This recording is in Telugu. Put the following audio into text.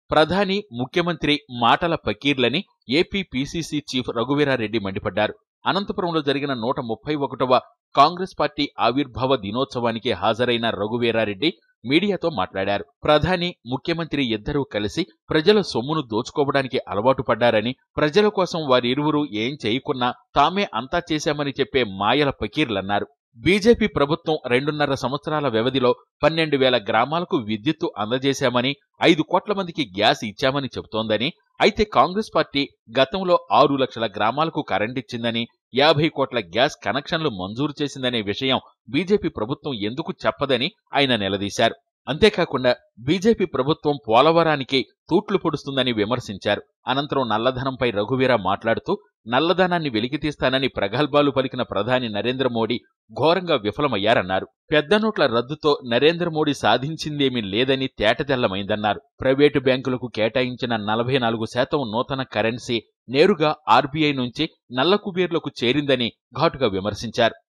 ప్రధాని ముఖ్యమంత్రి మాటల పకీర్లని ఏపీ పీసీసీ చీఫ్ రఘువీరారెడ్డి మండిపడ్డారు అనంతపురంలో జరిగిన నూట ముప్పై ఒకటవ కాంగ్రెస్ పార్టీ ఆవిర్భావ దినోత్సవానికి హాజరైన రఘువీరారెడ్డి మీడియాతో మాట్లాడారు ప్రధాని ముఖ్యమంత్రి ఇద్దరూ కలిసి ప్రజల సొమ్మును దోచుకోవడానికి అలవాటు పడ్డారని ప్రజల కోసం వారిరువురు ఏం చేయకున్నా తామే అంతా చేశామని చెప్పే మాయల పకీర్లన్నారు బీజేపీ ప్రభుత్వం రెండున్నర సంవత్సరాల వ్యవధిలో పన్నెండు వేల గ్రామాలకు విద్యుత్తు అందజేశామని ఐదు కోట్ల మందికి గ్యాస్ ఇచ్చామని చెబుతోందని అయితే కాంగ్రెస్ పార్టీ గతంలో ఆరు లక్షల గ్రామాలకు కరెంటిచ్చిందని యాభై కోట్ల గ్యాస్ కనెక్షన్లు మంజూరు చేసిందనే విషయం బీజేపీ ప్రభుత్వం ఎందుకు చెప్పదని ఆయన నిలదీశారు అంతేకాకుండా బీజేపీ ప్రభుత్వం పోలవరానికి తూట్లు పొడుస్తుందని విమర్శించారు అనంతరం నల్లధనంపై రఘువీర మాట్లాడుతూ నల్లధనాన్ని వెలికితీస్తానని ప్రగల్భాలు పలికిన ప్రధాని నరేంద్ర మోడీ ఘోరంగా విఫలమయ్యారన్నారు పెద్ద నోట్ల రద్దుతో నరేంద్ర మోడీ సాధించిందేమీ లేదని తేటతెల్లమైందన్నారు ప్రైవేటు బ్యాంకులకు కేటాయించిన నలభై నాలుగు శాతం నూతన కరెన్సీ నేరుగా ఆర్బీఐ నుంచి నల్ల కుబేర్లకు చేరిందని ఘాటుగా విమర్శించారు